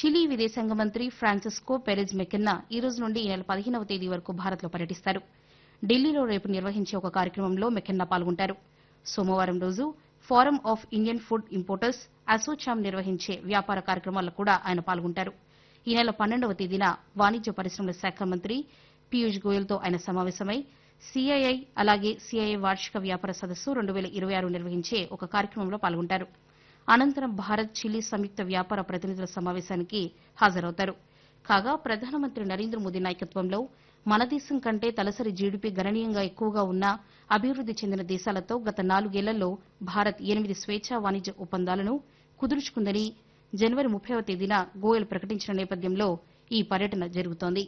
Chile విదేశాంగ మంత్రి Francisco Perez McKenna ఈ రోజు నుండి ఈ నెల పదిహేనవ తేదీ వరకు భారత్లో పర్యటిస్తారు ఢిల్లీలో రేపు నిర్వహించే ఒక కార్యక్రమంలో మెకెన్నా పాల్గొంటారు సోమవారం రోజు forum of Indian food importers ASSOCHAM నిర్వహించే వ్యాపార కార్యక్రమాల్లో కూడా ఆయన పాల్గొంటారు ఈ నెల పన్నెండవ తేదీన వాణిజ్య పరిశ్రమల శాఖ మంత్రి పీయూష్ గోయల్తో ఆయన సమావేశమై సీఐఐ అలాగే సీఐఐ వార్షిక వ్యాపార సదస్సు రెండు వేల ఇరవై ఆరు నిర్వహించే ఒక కార్యక్రమంలో పాల్గొంటారు అనంతరం భారత్ చిలీ సంయుక్త వ్యాపార ప్రతినిధుల సమావేశానికి హాజరవుతారు కాగా ప్రధానమంత్రి నరేంద్ర మోదీ నాయకత్వంలో మన దేశం కంటే తలసరి జీడీపీ గణనీయంగా ఎక్కువగా ఉన్న అభివృద్ది చెందిన దేశాలతో గత నాలుగేళ్లలో భారత్ ఎనిమిది స్వేచ్ఛా వాణిజ్య ఒప్పందాలను కుదుర్చుకుందని జనవరి ముప్పైవ తేదీన గోయల్ ప్రకటించిన నేపథ్యంలో ఈ పర్యటన జరుగుతోంది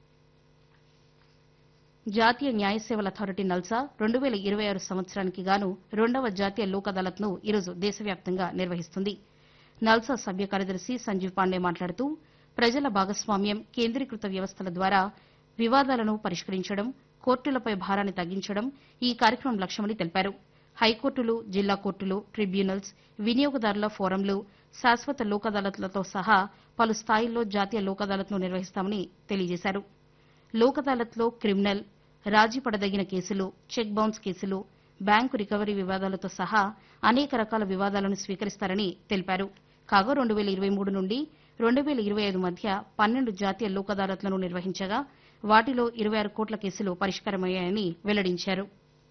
జాతీయ న్యాయ సేవల అథారిటీ నల్సా రెండు వేల ఇరవై ఆరు సంవత్సరానికి గాను రెండవ జాతీయ లోక్ అదాలత్ను ఈరోజు దేశవ్యాప్తంగా నిర్వహిస్తుంది నల్సా సభ్య కార్యదర్శి సంజీవ్ పాండే మాట్లాడుతూ ప్రజల భాగస్వామ్యం కేంద్రీకృత వ్యవస్థల ద్వారా వివాదాలను పరిష్కరించడం కోర్టులపై భారాన్ని తగ్గించడం ఈ కార్యక్రమం లక్ష్యమని తెలిపారు హైకోర్టులు జిల్లా కోర్టులు ట్రిబ్యునల్స్ వినియోగదారుల ఫోరంలు శాశ్వత లోక్ అదాలత్లతో సహా పలు స్థాయిల్లో జాతీయ లోక్ అదాలత్ను నిర్వహిస్తామని తెలియజేశారు లోక్ అదాలత్లో క్రిమినల్ రాజీ పడదగిన కేసులు చెక్ బౌన్స్ కేసులు బ్యాంకు రికవరీ వివాదాలతో సహా అనేక రకాల వివాదాలను స్వీకరిస్తారని తెలిపారు కాగా రెండు వేల ఇరవై మూడు నుండి రెండు వేల ఇరవై ఐదు మధ్య పన్నెండు జాతీయ లోక్ అదాలత్లను నిర్వహించగా వాటిలో ఇరవై ఆరు కోట్ల కేసులు పరిష్కారమయ్యాయని వెల్లడించారు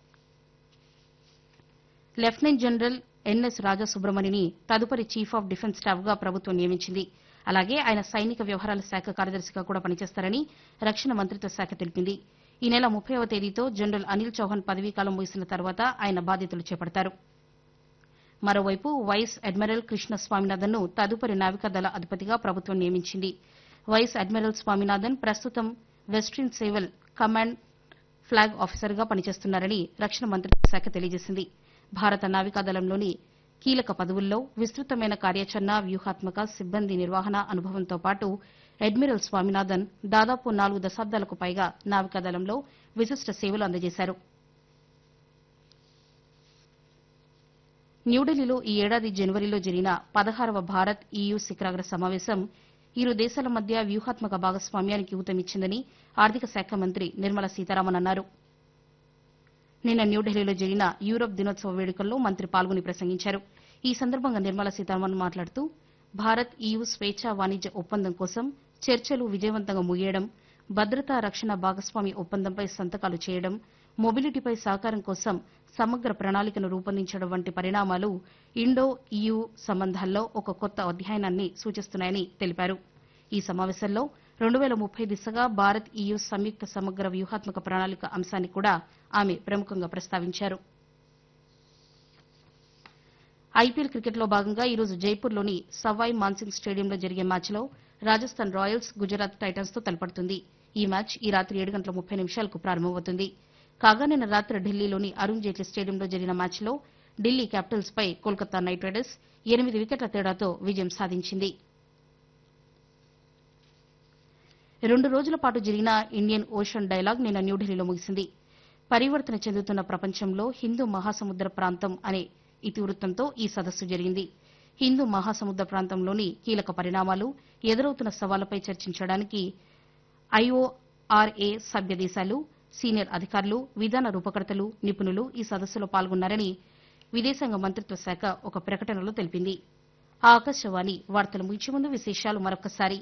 లెఫ్టినెంట్ జనరల్ ఎన్ఎస్ రాజా సుబ్రమణిని తదుపరి చీఫ్ ఆఫ్ డిఫెన్స్ స్టాఫ్ గా ప్రభుత్వం నియమించింది అలాగే ఆయన సైనిక వ్యవహారాల శాఖ కార్యదర్శిగా కూడా పనిచేస్తారని రక్షణ మంత్రిత్వ శాఖ తెలిపింది ఈ నెల ముప్పైవ తేదీతో జనరల్ అనిల్ చౌహాన్ పదవీకాలం ముగిసిన తర్వాత ఆయన బాధ్యతలు చేపడతారు మరోవైపు వైస్ అడ్మిరల్ కృష్ణ స్వామినాథన్ ను తదుపరి నావికాదళ అధిపతిగా ప్రభుత్వం నియమించింది వైస్ అడ్మిరల్ స్వామినాథన్ ప్రస్తుతం వెస్ట్రిన్ సేవల్ కమాండ్ ఫ్లాగ్ ఆఫీసర్గా పనిచేస్తున్నారని రక్షణ మంత్రిత్వ శాఖ తెలియజేసింది భారత నావికాదళంలోని కీలక పదవుల్లో విస్తృతమైన కార్యాచరణ వ్యూహాత్మక సిబ్బంది నిర్వహణ అనుభవంతో పాటు అడ్మిరల్ స్వామినాథన్ దాదాపు నాలుగు దశాబ్దాలకు పైగా నావికాదళంలో విశిష్ట సేవలు అందజేశారు న్యూఢిల్లీలో ఈ ఏడాది జనవరిలో జరిగిన పదహారవ భారత్ ఈయూ శిఖరాగ్ర సమావేశం ఇరు దేశాల మధ్య వ్యూహాత్మక భాగస్వామ్యానికి ఊతమిచ్చిందని ఆర్థిక శాఖ మంత్రి నిర్మలా సీతారామన్ అన్నారు నిన్న న్యూఢిల్లీలో జరిగిన యూరప్ దినోత్సవ వేడుకల్లో మంత్రి పాల్గొని ప్రసంగించారు ఈ సందర్భంగా నిర్మలా సీతారామన్ మాట్లాడుతూ భారత్ ఈయూ స్వేచ్ఛా వాణిజ్య ఒప్పందం కోసం చర్చలు విజయవంతంగా ముగియడం భద్రతా రక్షణ భాగస్వామి ఒప్పందంపై సంతకాలు చేయడం మొబిలిటీపై సహకారం కోసం సమగ్ర ప్రణాళికను రూపొందించడం వంటి పరిణామాలు ఇండో ఈయూ సంబంధాల్లో ఒక కొత్త అధ్యాయాన్ని సూచిస్తున్నాయని తెలిపారు ఈ సమావేశంలో రెండు వేల ముప్పై దిశగా భారత్ ఈయూ సంయుక్త సమగ్ర వ్యూహాత్మక ప్రణాళిక అంశాన్ని కూడా ఆమె ప్రముఖంగా ప్రస్తావించారు ఐపీఎల్ క్రికెట్లో భాగంగా ఈరోజు జైపూర్లోని సవాయ్ మాన్సింగ్ స్టేడియంలో జరిగే మ్యాచ్లో రాజస్థాన్ రాయల్స్ గుజరాత్ టైటన్స్ తో తలపడుతుంది ఈ మ్యాచ్ ఈ రాత్రి ఏడు గంటల ముప్పై నిమిషాలకు ప్రారంభమవుతుంది కాగా నిన్న రాత్రి ఢిల్లీలోని అరుణ్ జైట్లీ స్టేడియంలో జరిగిన మ్యాచ్లో ఢిల్లీ క్యాపిటల్స్ పై కోల్కతా నైట్ రైడర్స్ ఎనిమిది వికెట్ల తేడాతో విజయం సాధించింది రెండు రోజుల పాటు జరిగిన ఇండియన్ ఓషన్ డైలాగ్ నిన్న న్యూఢిల్లీలో ముగిసింది పరివర్తన చెందుతున్న ప్రపంచంలో హిందూ మహాసముద్ర ప్రాంతం అనే ఇతివృత్తంతో ఈ సదస్సు జరిగింది హిందూ మహాసముద్ర ప్రాంతంలోని కీలక పరిణామాలు ఎదురవుతున్న సవాళ్లపై చర్చించడానికి ఐఓఆర్ఏ సభ్య దేశాలు సీనియర్ అధికారులు విధాన రూపకర్తలు నిపుణులు ఈ సదస్సులో పాల్గొన్నారని విదేశాంగ మంత్రిత్వ శాఖ ఒక ప్రకటనలో తెలిపింది ఆకాశవాణి వార్తలు ముగించే ముందు విశేషాలు మరొకసారి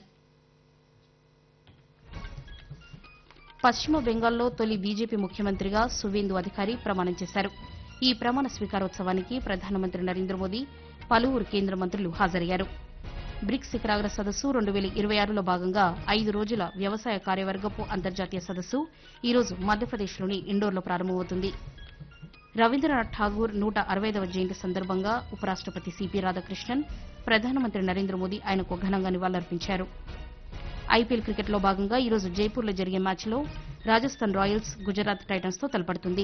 పశ్చిమ బెంగాల్లో తొలి బీజేపీ ముఖ్యమంత్రిగా సువేందు అధికారి ప్రమాణం చేశారు ఈ ప్రమాణ స్వీకారోత్సవానికి ప్రధానమంత్రి నరేంద్ర మోదీ పలువురు కేంద్ర మంత్రులు హాజరయ్యారు బ్రిక్స్ శిఖరాగ్ర సదస్సు రెండు వేల ఇరవై ఆరులో భాగంగా ఐదు రోజుల వ్యవసాయ కార్యవర్గపు అంతర్జాతీయ సదస్సు ఈరోజు మధ్యప్రదేశ్లోని ఇండోర్లో ప్రారంభమవుతుంది రవీంద్రనాథ్ ఠాగూర్ నూట అరవైదవ జయంతి సందర్భంగా ఉపరాష్టపతి సిపి రాధాకృష్ణన్ ప్రధానమంత్రి నరేంద్ర మోదీ ఆయనకు ఘనంగా నివాళులర్పించారు ఐపీఎల్ క్రికెట్లో భాగంగా ఈరోజు జైపూర్లో జరిగే మ్యాచ్లో రాజస్థాన్ రాయల్స్ గుజరాత్ టైటన్స్ తో తలపడుతుంది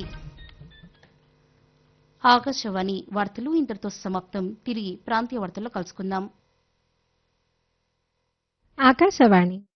ఆకాశవాణి వార్తలు ఇంతటితో సమాప్తం తిరిగి ప్రాంతీయ వార్తల్లో కలుసుకుందాం ఆకాశవాణి